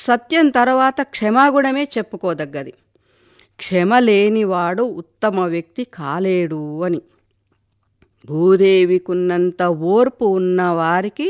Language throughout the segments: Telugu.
సత్యం తర్వాత క్షమాగుణమే చెప్పుకోదగ్గది క్షమ లేనివాడు ఉత్తమ వ్యక్తి కాలేడు అని భూదేవికున్నంత ఓర్పు ఉన్న వారికి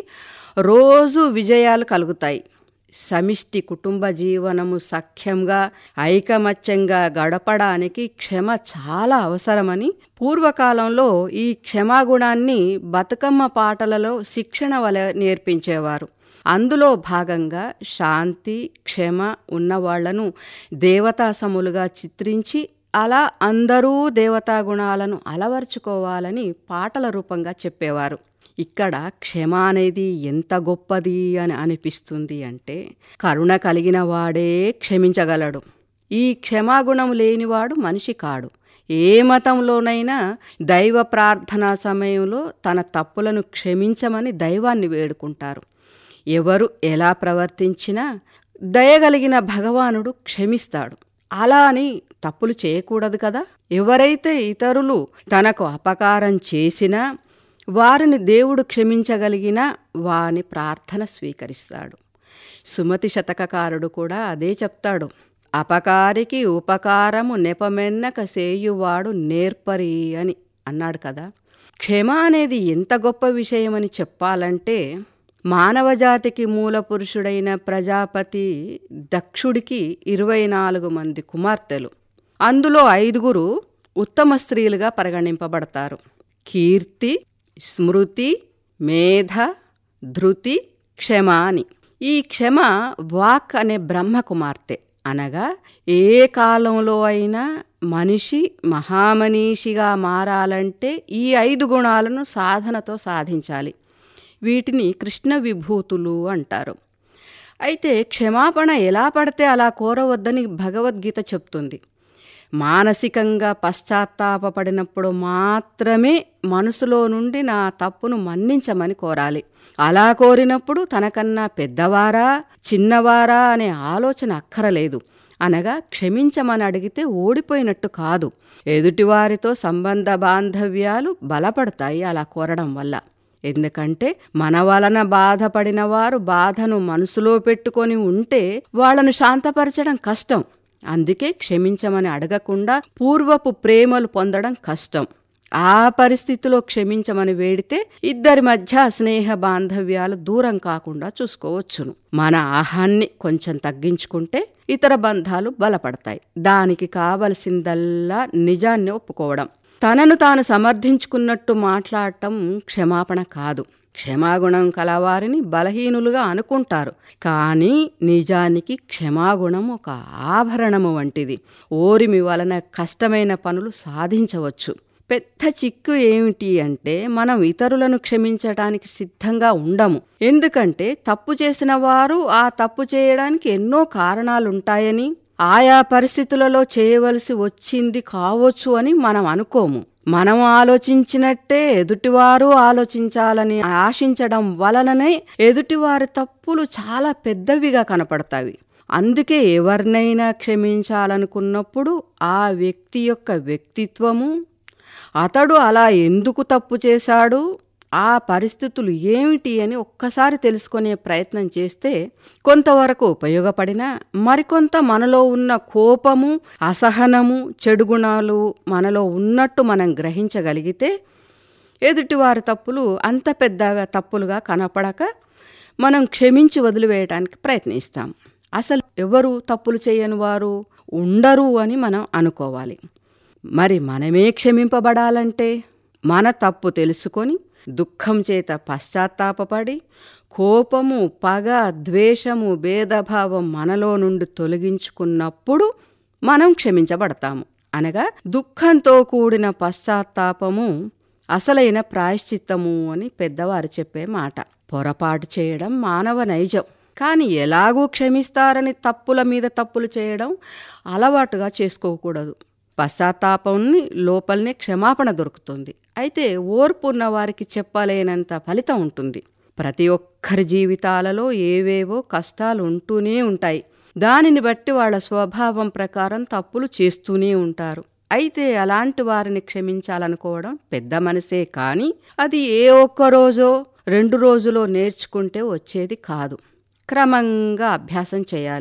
రోజు విజయాలు కలుగుతాయి సమిష్టి కుటుంబ జీవనము సఖ్యంగా ఐకమత్యంగా గడపడానికి క్షమ చాలా అవసరమని పూర్వకాలంలో ఈ క్షమాగుణాన్ని బతుకమ్మ పాటలలో శిక్షణ వలె నేర్పించేవారు అందులో భాగంగా శాంతి క్షమ ఉన్నవాళ్లను దేవతాసములుగా చిత్రించి అలా అందరూ దేవతా గుణాలను అలవర్చుకోవాలని పాటల రూపంగా చెప్పేవారు ఇక్కడ క్షమ అనేది ఎంత గొప్పది అని అనిపిస్తుంది అంటే కరుణ కలిగిన వాడే క్షమించగలడు ఈ క్షమాగుణం లేనివాడు మనిషి కాడు ఏ మతంలోనైనా దైవ ప్రార్థనా సమయంలో తన తప్పులను క్షమించమని దైవాన్ని వేడుకుంటారు ఎవరు ఎలా ప్రవర్తించినా దయగలిగిన భగవానుడు క్షమిస్తాడు అలా అని తప్పులు చేయకూడదు కదా ఎవరైతే ఇతరులు తనకు అపకారం చేసినా వారిని దేవుడు క్షమించగలిగినా వాని ప్రార్థన స్వీకరిస్తాడు సుమతి శతకకారుడు కూడా అదే చెప్తాడు అపకారికి ఉపకారము నెపమెన్నక సేయువాడు నేర్పరి అని అన్నాడు కదా క్షమ అనేది ఎంత గొప్ప విషయమని చెప్పాలంటే మానవజాతికి మూల పురుషుడైన ప్రజాపతి దక్షుడికి ఇరవై నాలుగు మంది కుమార్తెలు అందులో ఐదుగురు ఉత్తమ స్త్రీలుగా పరిగణింపబడతారు కీర్తి స్మృతి మేధ ధృతి క్షమ అని ఈ క్షమ వాక్ అనే బ్రహ్మ కుమార్తె అనగా ఏ కాలంలో అయినా మనిషి మహామనీషిగా మారాలంటే ఈ ఐదు గుణాలను సాధనతో సాధించాలి వీటిని కృష్ణ విభూతులు అంటారు అయితే క్షమాపణ ఎలా పడితే అలా కోరవద్దని భగవద్గీత చెప్తుంది మానసికంగా పశ్చాత్తాపపడినప్పుడు మాత్రమే మనసులో నుండి నా తప్పును మన్నించమని కోరాలి అలా కోరినప్పుడు తనకన్నా పెద్దవారా చిన్నవారా అనే ఆలోచన అక్కరలేదు అనగా క్షమించమని అడిగితే ఓడిపోయినట్టు కాదు ఎదుటివారితో సంబంధ బాంధవ్యాలు బలపడతాయి అలా కోరడం వల్ల ఎందుకంటే మన వలన బాధపడిన వారు బాధను మనసులో పెట్టుకొని ఉంటే వాళ్లను శాంతపరచడం కష్టం అందుకే క్షమించమని అడగకుండా పూర్వపు ప్రేమలు పొందడం కష్టం ఆ పరిస్థితిలో క్షమించమని వేడితే ఇద్దరి మధ్య స్నేహ బాంధవ్యాలు దూరం కాకుండా చూసుకోవచ్చును మన ఆహాన్ని కొంచెం తగ్గించుకుంటే ఇతర బంధాలు బలపడతాయి దానికి కావలసిందల్లా నిజాన్ని ఒప్పుకోవడం తనను తాను సమర్థించుకున్నట్టు మాట్లాడటం క్షమాపణ కాదు క్షమాగుణం కలవారిని బలహీనులుగా అనుకుంటారు కానీ నిజానికి క్షమాగుణం ఒక ఆభరణము వంటిది ఓరిమి వలన కష్టమైన పనులు సాధించవచ్చు పెద్ద చిక్కు ఏమిటి అంటే మనం ఇతరులను క్షమించటానికి సిద్ధంగా ఉండము ఎందుకంటే తప్పు చేసిన వారు ఆ తప్పు చేయడానికి ఎన్నో కారణాలుంటాయని ఆయా పరిస్థితులలో చేయవలసి వచ్చింది కావచ్చు అని మనం అనుకోము మనం ఆలోచించినట్టే ఎదుటివారు ఆలోచించాలని ఆశించడం వలననే ఎదుటివారి తప్పులు చాలా పెద్దవిగా కనపడతాయి అందుకే ఎవరినైనా క్షమించాలనుకున్నప్పుడు ఆ వ్యక్తి యొక్క వ్యక్తిత్వము అతడు అలా ఎందుకు తప్పు చేశాడు ఆ పరిస్థితులు ఏమిటి అని ఒక్కసారి తెలుసుకునే ప్రయత్నం చేస్తే కొంతవరకు ఉపయోగపడినా మరికొంత మనలో ఉన్న కోపము అసహనము చెడు గుణాలు మనలో ఉన్నట్టు మనం గ్రహించగలిగితే ఎదుటివారి తప్పులు అంత పెద్దగా తప్పులుగా కనపడక మనం క్షమించి వదిలివేయడానికి ప్రయత్నిస్తాం అసలు ఎవరు తప్పులు చేయని వారు ఉండరు అని మనం అనుకోవాలి మరి మనమే క్షమింపబడాలంటే మన తప్పు తెలుసుకొని దుఃఖం చేత పశ్చాత్తాపపడి కోపము పగ ద్వేషము భేదభావం మనలో నుండి తొలగించుకున్నప్పుడు మనం క్షమించబడతాము అనగా దుఃఖంతో కూడిన పశ్చాత్తాపము అసలైన ప్రాయశ్చిత్తము అని పెద్దవారు చెప్పే మాట పొరపాటు చేయడం మానవ నైజం కానీ ఎలాగూ క్షమిస్తారని తప్పుల మీద తప్పులు చేయడం అలవాటుగా చేసుకోకూడదు పశ్చాత్తాపంని లోపలనే క్షమాపణ దొరుకుతుంది అయితే ఓర్పు ఉన్న వారికి చెప్పలేనంత ఫలితం ఉంటుంది ప్రతి ఒక్కరి జీవితాలలో ఏవేవో కష్టాలు ఉంటూనే ఉంటాయి దానిని బట్టి వాళ్ళ స్వభావం ప్రకారం తప్పులు చేస్తూనే ఉంటారు అయితే అలాంటి వారిని క్షమించాలనుకోవడం పెద్ద మనసే కానీ అది ఏ ఒక్క రోజో రెండు రోజులో నేర్చుకుంటే వచ్చేది కాదు క్రమంగా అభ్యాసం చేయాలి